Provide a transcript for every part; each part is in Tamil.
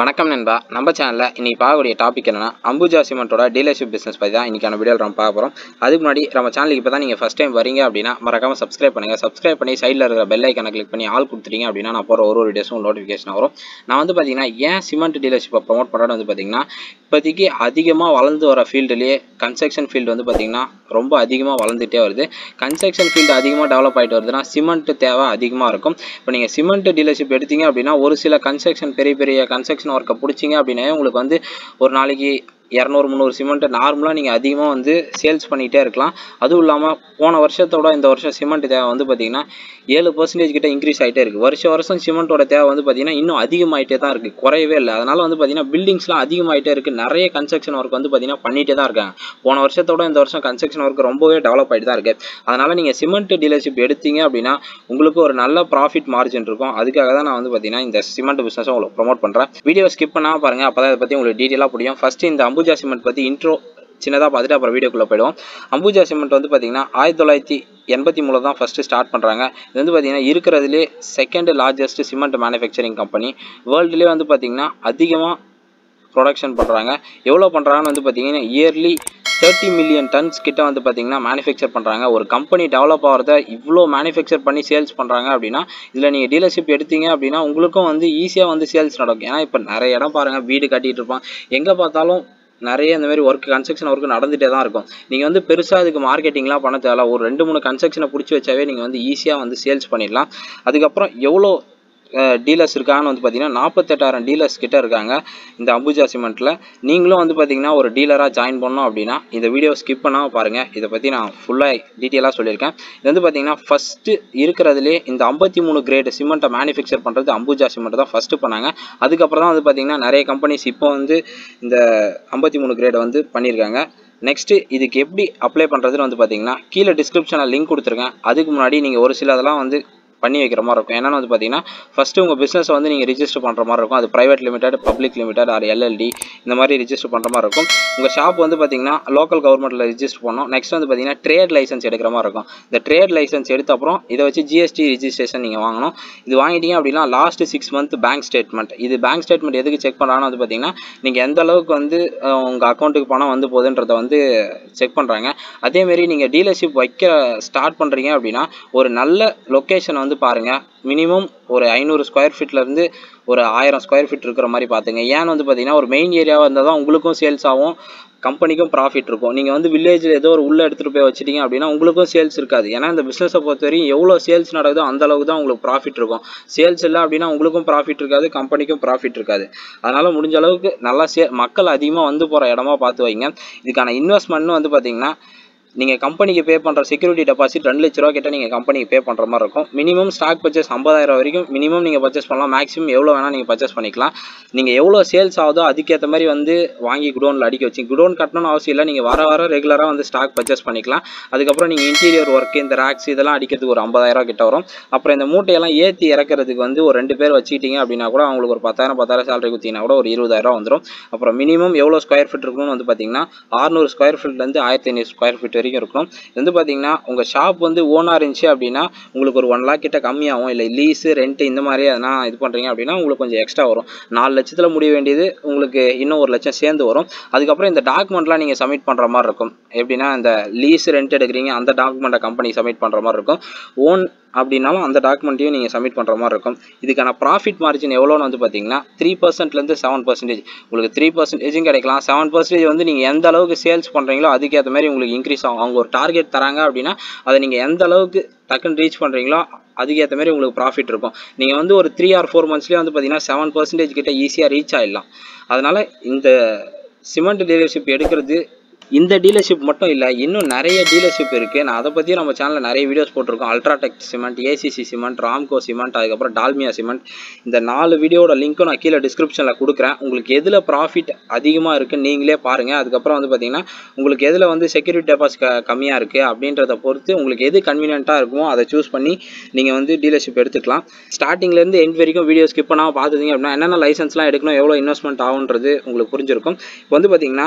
வணக்கம் நண்பா நம்ம சேனலில் இன்னைக்கு பார்க்கக்கூடிய டாபிக் என்னன்னா அம்புஜா சிமெண்ட்டோட டீலர்ஷிப் பிஸ்னஸ் பற்றி தான் இன்றைக்கான வீடியோவில் நம்ம பார்க்க போகிறோம் அதுக்கு முன்னாடி நம்ம சேனலுக்கு இப்போ தான் நீங்கள் ஃபஸ்ட் டைம் வரீங்க அப்படின்னா மறக்காம சப்ஸ்கிரைப் பண்ணுங்கள் சப்ஸ்கிரைப் பண்ணி சைடில் இருக்கிற பெல் ஐக்கனை கிளிக் பண்ணி ஆள் கொடுத்துட்டீங்க அப்படின்னா நான் போகிற ஒரு ஒரு வீடியோஸும் நோட்டிஃபிகேஷன் வரும் நான் வந்து பார்த்தீங்கன்னா ஏன் சிமெண்ட் டீலர்ஷிப்பை ப்ரொமோட் பண்ணுறேன்னு வந்து பார்த்தீங்கன்னா இப்போதைக்கு அதிகமாக வளர்ந்து வர ஃபீல்டுலேயே கன்ஸ்ட்ரக்ஷன் ஃபீல்டு வந்து பார்த்தீங்கன்னா ரொம்ப அதிகமாக வளர்ந்துட்டே வருது கன்ஸ்ட்ரக்ஷன் ஃபீல்டு அதிகமாக டெவலப் ஆகிட்டு வருதுன்னா சிமெண்ட் தேவை அதிகமாக இருக்கும் இப்போ நீங்கள் சிமெண்ட் டீலர்ஷிப் எடுத்தீங்க அப்படின்னா ஒரு சில கன்ஸ்ட்ரக்ஷன் பெரிய பெரிய கன்ஸ்ட்ரக்ஷன் ஒர்க்கை பிடிச்சிங்க அப்படின்னா உங்களுக்கு வந்து ஒரு நாளைக்கு இரநூறு முந்நூறு சிமெண்ட் நார்மலாக நீங்கள் அதிகமாக வந்து சேல்ஸ் பண்ணிகிட்டே இருக்கலாம் அதுவும் இல்லாமல் போன வருஷத்தோட இந்த வருஷம் சிமெண்ட் தேவை வந்து பார்த்தீங்கன்னா ஏழு பர்சன்டேஜ் கிட்ட இன்க்ரீஸ் ஆகிட்டே இருக்குது வருஷம் வருஷம் சிமெண்ட்டோட தேவை வந்து பார்த்தீங்கன்னா இன்னும் அதிகமாகிட்டே தான் இருக்குது குறையவே இல்லை அதனால் வந்து பார்த்தீங்கன்னா பில்டிங்ஸ்லாம் அதிகமாகிட்டே இருக்குது நிறைய கன்ஸ்ட்ரக்ஷன் ஒர்க் வந்து பார்த்தீங்கன்னா பண்ணிகிட்டே தான் இருக்காங்க போன வருஷத்தோட இந்த வருஷம் கன்ஸ்ட்ரக்ஷன் ஒர்க் ரொம்பவே டெவலப் ஆகிட்டு தான் இருக்குது அதனால் நீங்கள் சிமெண்ட் டீலர்ஷிப் எடுத்தீங்க அப்படின்னா உங்களுக்கு ஒரு நல்ல ப்ராஃபிட் மார்ஜின் இருக்கும் அதுக்காக தான் நான் வந்து பார்த்தீங்கன்னா இந்த சிமெண்ட் பிஸ்னஸை உங்களுக்கு ப்ரொமோட் பண்ணுறேன் வீடியோ ஸ்கிப் பண்ணால் பாருங்கள் அப்போ தான் இதை பற்றி உங்களுக்கு டீட்டெயிலாக புரியும் ஃபஸ்ட்டு இந்த அம்புஜா சிமெண்ட் பற்றி இன்ட்ரோ சின்னதாக பார்த்துட்டு அப்புறம் வீடியோக்குள்ளே போயிடுவோம் அம்புஜா சிமெண்ட் வந்து பார்த்தீங்கன்னா ஆயிரத்தி தொள்ளாயிரத்தி எண்பத்தி மூணு தான் ஃபஸ்ட்டு ஸ்டார்ட் பண்ணுறாங்க இது வந்து பார்த்தீங்கன்னா இருக்கிறதுலே second largest cement manufacturing company வேர்ல்டுலேயே வந்து பார்த்தீங்கன்னா அதிகமாக ப்ரொடக்ஷன் பண்ணுறாங்க எவ்வளோ பண்ணுறாங்கன்னு வந்து பார்த்தீங்கன்னா இயர்லி தேர்ட்டி மில்லியன் டன்ஸ் கிட்ட வந்து பார்த்தீங்கன்னா மேனுஃபேக்சர் பண்ணுறாங்க ஒரு கம்பெனி டெவலப் ஆகிறத இவ்வளோ மேனுஃபேக்சர் பண்ணி சேல்ஸ் பண்ணுறாங்க அப்படின்னா இதில் நீங்கள் டீலர்ஷிப் எடுத்தீங்க அப்படின்னா உங்களுக்கும் வந்து ஈஸியாக வந்து சேல்ஸ் நடக்கும் ஏன்னா இப்போ நிறைய இடம் பாருங்கள் வீடு கட்டிகிட்டு இருப்பான் எங்கே பார்த்தாலும் நிறைய இந்த மாதிரி ஒர்க் கன்ஸ்ட்ரக்ஷன் ஒர்க் நடந்துகிட்டே தான் இருக்கும் நீங்கள் வந்து பெருசாக அதுக்கு மார்க்கெட்டிங்லாம் பண்ண தேவையில்ல ஒரு ரெண்டு மூணு கன்ஸ்ட்ரக்ஷனை பிடிச்சி வச்சாவே நீங்கள் வந்து ஈஸியாக வந்து சேல்ஸ் பண்ணிடலாம் அதுக்கப்புறம் எவ்வளோ டீலர்ஸ் இருக்காங்கன்னு வந்து பார்த்தீங்கன்னா நாற்பத்தெட்டாயிரம் டீலர்ஸ் கிட்ட இருக்காங்க இந்த அம்புஜா சிமெண்ட்டில் நீங்களும் வந்து பார்த்தீங்கன்னா ஒரு டீலராக ஜாயின் பண்ணோம் அப்படின்னா இந்த வீடியோ ஸ்கிப் பண்ணாமல் பாருங்கள் இதை பற்றி நான் ஃபுல்லாக டீட்டெயிலாக சொல்லியிருக்கேன் இது வந்து பார்த்தீங்கன்னா ஃபஸ்ட்டு இருக்கிறதுலே இந்த ஐம்பத்தி மூணு கிரேட் சிமெண்ட்டை மேனுஃபேக்சர் பண்ணுறது அம்புஜா சிமெண்ட் தான் ஃபஸ்ட்டு பண்ணாங்க அதுக்கப்புறம் தான் வந்து பார்த்தீங்கன்னா நிறைய கம்பெனிஸ் இப்போ வந்து இந்த ஐம்பத்தி மூணு கிரேடை வந்து பண்ணியிருக்காங்க நெக்ஸ்ட்டு இதுக்கு எப்படி அப்ளை பண்ணுறதுன்னு வந்து பார்த்தீங்கன்னா கீழே டிஸ்கிரிப்ஷனில் லிங்க் கொடுத்துருக்கேன் அதுக்கு முன்னாடி நீங்கள் ஒரு சில அதெல்லாம் வந்து பண்ணி வைக்கிற மாதிரி இருக்கும் என்னென்னு வந்து பார்த்தீங்கன்னா ஃபஸ்ட்டு உங்கள் பிஸ்னஸை வந்து நீங்கள் ரிஜிஸ்டர் பண்ணுற மாதிரி இருக்கும் அது private limited public limited or LLT இந்த மாதிரி ரிஜிஸ்டர் பண்ணுற மாதிரி இருக்கும் உங்கள் ஷாப் வந்து பார்த்தீங்கன்னா லோக்கல் கவர்மெண்ட்டில் ரிஜிஸ்டர் பண்ணணும் நெக்ஸ்ட் வந்து பார்த்தீங்கன்னா ட்ரேட் லைசன்ஸ் எடுக்கிற மாதிரி இருக்கும் இந்த ட்ரேட் லைசன்ஸ் எடுத்த அப்புறம் இதை வச்சு ஜிஎஸ்டி ரிஜிஸ்ட்ரேஷன் நீங்கள் வாங்கணும் இது வாங்கிட்டீங்க அப்படின்னா last six month bank statement இது பேங்க் ஸ்டேட்மெண்ட் எதுக்கு செக் பண்ணுறாங்கன்னு வந்து பார்த்தீங்கன்னா நீங்கள் எந்த அளவுக்கு வந்து உங்கள் அக்கௌண்ட்டுக்கு பணம் வந்து போகுதுன்றதை வந்து செக் பண்ணுறாங்க அதேமாரி நீங்கள் டீலர்ஷிப் வைக்க ஸ்டார்ட் பண்ணுறீங்க அப்படின்னா ஒரு நல்ல லொக்கேஷன் வந்து பாருங்கள் மினிமம் ஒரு ஐநூறு ஸ்கொயர் ஃபீட்லேருந்து ஒரு ஆயிரம் ஸ்கொயர் ஃபீட் இருக்கிற மாதிரி பார்த்துங்க ஏன்னு வந்து பார்த்தீங்கன்னா ஒரு மெயின் ஏரியாவாக இருந்தால் தான் உங்களுக்கும் சேல்ஸ் ஆகும் கம்பெனிக்கும் ப்ராஃபிட் இருக்கும் நீங்கள் வந்து வில்லேஜில் ஏதோ ஒரு உள்ளே எடுத்துகிட்டு போய் வச்சிட்டீங்க அப்படின்னா உங்களுக்கும் சேல்ஸ் இருக்காது ஏன்னா இந்த பிஸ்னஸை பொறுத்த வரையும் எவ்வளோ சேல்ஸ் நடக்குதோ அந்த அளவுக்கு தான் உங்களுக்கு ப்ராஃபிட் இருக்கும் சேல்ஸ் இல்லை அப்படின்னா உங்களுக்கும் ப்ராஃபிட் இருக்காது கம்பெனிக்கும் ப்ராஃபிட் இருக்காது அதனால் முடிஞ்ச அளவுக்கு நல்லா சே மக்கள் அதிகமாக வந்து போகிற இடமா பார்த்து வைங்க இதுக்கான இன்வெஸ்ட்மெண்ட்னு வந்து பார்த்தீங்கன்னா நீங்கள் கம்பெனிக்கு பே பண்ணுற செக்யூரிட்டி டெபாசிட் ரெண்டு லட்ச ரூபா கிட்ட நீங்கள் கம்பெனிக்கு பே பண்ணுற மாதிரி இருக்கும் மினிமம் ஸ்டாக் பர்ச்சேஸ் ஐம்பதாயிரம் வரைக்கும் மினிமம் நீங்கள் பர்ச்சேஸ் பண்ணலாம் மேக்ஸிமம் எவ்வளோ வேணால் நீங்கள் பர்ச்சேஸ் பண்ணிக்கலாம் நீங்கள் எவ்வளோ சேல்ஸ் ஆகுதோ அதுக்கேற்ற மாதிரி வந்து வாங்கி குடோனில் அடிக்க வச்சு குடோன் கட்டணும்னு அவசியம் இல்லை நீங்கள் வர வர ரெகுலராக வந்து ஸ்டாக் பர்ச்சேஸ் பண்ணிக்கலாம் அதுக்கப்புறம் நீங்கள் இன்டீரியர் ஒர்க்கு இந்த ரேக்ஸ் இதெல்லாம் அடிக்கிறதுக்கு ஒரு ஐம்பதாயிரம் கிட்ட வரும் அப்புறம் இந்த மூட்டையெல்லாம் ஏற்றி இறக்கிறதுக்கு வந்து ஒரு ரெண்டு பேர் வச்சுக்கிட்டீங்க அப்படின்னா கூட அவங்களுக்கு ஒரு பத்தாயிரம் பத்தாயிரம் சேலரி கொடுத்தீங்கன்னா கூட ஒரு இருபதாயிரம் வந்துடும் அப்புறம் மினிமம் எவ்வளோ ஸ்கொயர் ஃபீட் இருக்கணும்னு வந்து பார்த்தீங்கன்னா ஆறுநூறு ஸ்கொயர் ஃபீட்லேருந்து ஆயிரத்தி ஐநூறு ஸ்கொயர் ஃபீட் வரைக்கும் இருக்கணும் இது வந்து பார்த்தீங்கன்னா உங்கள் ஷாப் வந்து ஓனாக இருந்துச்சு அப்படின்னா உங்களுக்கு ஒரு ஒன் லேக் கிட்ட கம்மியாகும் இல்லை லீஸு ரெண்ட்டு இந்த மாதிரி எதனா இது பண்ணுறீங்க அப்படின்னா உங்களுக்கு கொஞ்சம் எக்ஸ்ட்ரா வரும் நாலு லட்சத்தில் முடிய வேண்டியது உங்களுக்கு இன்னும் ஒரு லட்சம் சேர்ந்து வரும் அதுக்கப்புறம் இந்த டாக்குமெண்ட்லாம் நீங்கள் சப்மிட் பண்ணுற மாதிரி இருக்கும் எப்படின்னா இந்த லீஸ் ரெண்ட் எடுக்கிறீங்க அந்த டாக்குமெண்ட்டை கம்பெனி சப்மிட் பண்ணுற மாதிரி இருக்கும் ஓன் அப்படின்னாலும் அந்த டாக்குமெண்ட்டையும் நீங்கள் சப்மிட் பண்ணுற மாதிரி இருக்கும் இதுக்கான ப்ராஃபிட் மார்ஜின் எவ்வளோன்னு வந்து பார்த்தீங்கன்னா த்ரீ பர்சன்ட்லேருந்து செவன் பர்சன்டேஜ் உங்களுக்கு த்ரீ பர்சன்டேஜும் கிடைக்கலாம் செவன் பர்சன்டேஜ் வந்து நீங்கள் எந்த அளவுக்கு சேல்ஸ் பண்ணுறீங்களோ அதுக்கேற்ற மாதிரி உங்களுக்கு இன்க்ரீஸ் ஆகும் அவங்க ஒரு டார்கெட் தராங்க அப்படின்னா அதை நீங்கள் எந்த அளவுக்கு டக்குன்னு ரீச் பண்ணுறீங்களோ அதுக்கேற்ற மாதிரி உங்களுக்கு ப்ராஃபிட் இருக்கும் நீங்கள் வந்து ஒரு த்ரீ ஆர் ஃபோர் மந்த்ஸ்லேயே வந்து பார்த்தீங்கன்னா செவன் பர்சன்டேஜ் கிட்ட ஈஸியாக ரீச் ஆகிடலாம் அதனால் இந்த சிமெண்ட் டீலர்ஷிப் எடுக்கிறது இந்த டீலர்ஷிப் மட்டும் இல்லை இன்னும் நிறைய டீலர்ஷிப் இருக்குது நான் அதை பற்றி நம்ம சேனலில் நிறைய வீடியோஸ் போட்டிருக்கோம் UltraTech cement ACC cement Ramco cement அதுக்கப்புறம் டால்மியா சிமெண்ட் இந்த நாலு வீடியோட லிங்க்கும் நான் கீழே டிஸ்கிரிப்ஷனில் கொடுக்குறேன் உங்களுக்கு எதில் ப்ராஃபிட் அதிகமாக இருக்குன்னு நீங்களே பாருங்கள் அதுக்கப்புறம் வந்து பார்த்தீங்கன்னா உங்களுக்கு எதில் வந்து செக்யூரிட்டி டெபாசிட் க கம்மியாக இருக்குது அப்படின்றத பொறுத்து உங்களுக்கு எது கன்வீனியண்ட்டாக இருக்குமோ அதை சூஸ் பண்ணி நீங்கள் வந்து டீலர்ஷிப் எடுத்துக்கலாம் ஸ்டார்டிங்லேருந்து எண்ட் வரைக்கும் வீடியோ ஸ்கிப் பண்ணாமல் பார்த்துட்டீங்க அப்படின்னா என்னென்ன லைசன்ஸ்லாம் எடுக்கணும் எவ்வளோ இன்வெஸ்ட்மெண்ட் ஆகுன்றது உங்களுக்கு புரிஞ்சிருக்கும் இப்போ வந்து பார்த்தீங்கன்னா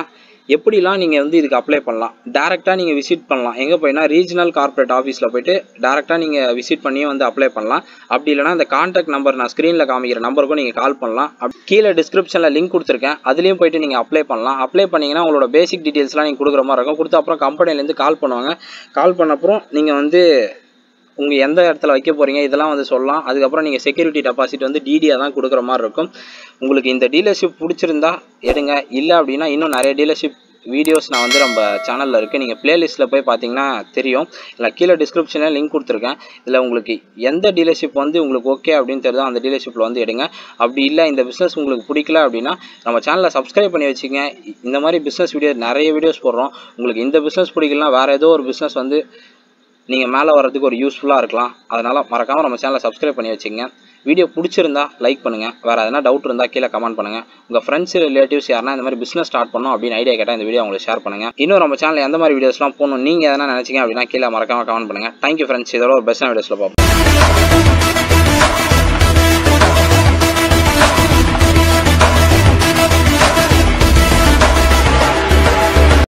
எப்படிலாம் நீங்கள் வந்து இதுக்கு அப்ளை பண்ணலாம் டேரெக்டாக நீங்கள் விசிட் பண்ணலாம் எங்கே போயினா ரீஜனல் கார்ப்பரேட் ஆஃபீஸில் போயிட்டு டேரெக்டாக நீங்கள் விசிட் பண்ணியும் வந்து அப்ளை பண்ணலாம் அப்படி இல்லைனா இந்த கான்டாக்ட் நம்பர் நான் ஸ்க்ரீனில் காமிக்கிற நம்பருக்கும் நீங்கள் கால் பண்ணலாம் அப் கீழே டிஸ்கிரிப்ஷனில் லிங்க் கொடுத்துருக்கேன் அதுலேயும் போயிட்டு நீங்கள் அப்ளை பண்ணலாம் அப்ளை பண்ணிங்கன்னா உங்களோட பேசிக் டீட்டெயில்ஸ்லாம் நீங்கள் கொடுக்குற மாதிரி இருக்கும் கொடுத்த அப்புறம் கம்பெனிலேருந்து கால் பண்ணுவாங்க கால் பண்ண அப்புறம் நீங்கள் வந்து உங்கள் எந்த இடத்துல வைக்க போகிறீங்க இதெல்லாம் வந்து சொல்லலாம் அதுக்கப்புறம் நீங்கள் செக்யூரிட்டி டெபாசிட் வந்து டிடியாக தான் கொடுக்குற மாதிரி இருக்கும் உங்களுக்கு இந்த டீலர்ஷிப் பிடிச்சிருந்தா எடுங்க இல்லை அப்படின்னா இன்னும் நிறைய டீலர்ஷிப் வீடியோஸ் நான் வந்து நம்ம சேனலில் இருக்குது நீங்கள் ப்ளேலிஸ்ட்டில் போய் பார்த்தீங்கன்னா தெரியும் இல்லை கீழே டிஸ்கிரிப்ஷனில் லிங்க் கொடுத்துருக்கேன் இதில் உங்களுக்கு எந்த டீலர்ஷிப் வந்து உங்களுக்கு ஓகே அப்படின்னு தெரியுதோ அந்த டீலர்ஷிப்பில் வந்து எடுங்க அப்படி இல்லை இந்த பிஸ்னஸ் உங்களுக்கு பிடிக்கல அப்படின்னா நம்ம சேனலை சப்ஸ்கிரைப் பண்ணி வச்சுங்க இந்த மாதிரி பிஸ்னஸ் வீடியோ நிறைய வீடியோஸ் போடுறோம் உங்களுக்கு இந்த பிஸ்னஸ் பிடிக்கலனா வேறு ஏதோ ஒரு பிஸ்னஸ் வந்து நீங்கள் மேலே வர்றதுக்கு ஒரு யூஸ்ஃபுல்லாக இருக்கலாம் அதனால் மறக்காமல் நம்ம சேனலை சப்ஸ்கிரைப் பண்ணி வச்சுங்க வீடியோ பிடிச்சிருந்தா லைக் பண்ணுங்கள் வேறு எதனா டவுட் இருந்தால் கீழே கமெண்ட் பண்ணுங்கள் உங்கள் ஃப்ரெண்ட்ஸ் ரிலேட்டிவ்ஸ் யாருனா இந்த மாதிரி பிஸ்னஸ் ஸ்டார்ட் பண்ணணும் அப்படின்னு ஐடியா கேட்டால் இந்த வீடியோ உங்களுக்கு ஷேர் பண்ணுங்கள் இன்னும் நம்ம சேனல் எந்த மாதிரி வீடியோஸ்லாம் போகணும் நீங்கள் எதனா நினச்சிங்க அப்படின்னா கீழே மறக்காமல் கமெண்ட் பண்ணுங்கள் தேங்க்யூ ஃப்ரெண்ட்ஸ் இதோட ஒரு பெஸ்ட்டான வீடியோஸில் பார்ப்போம்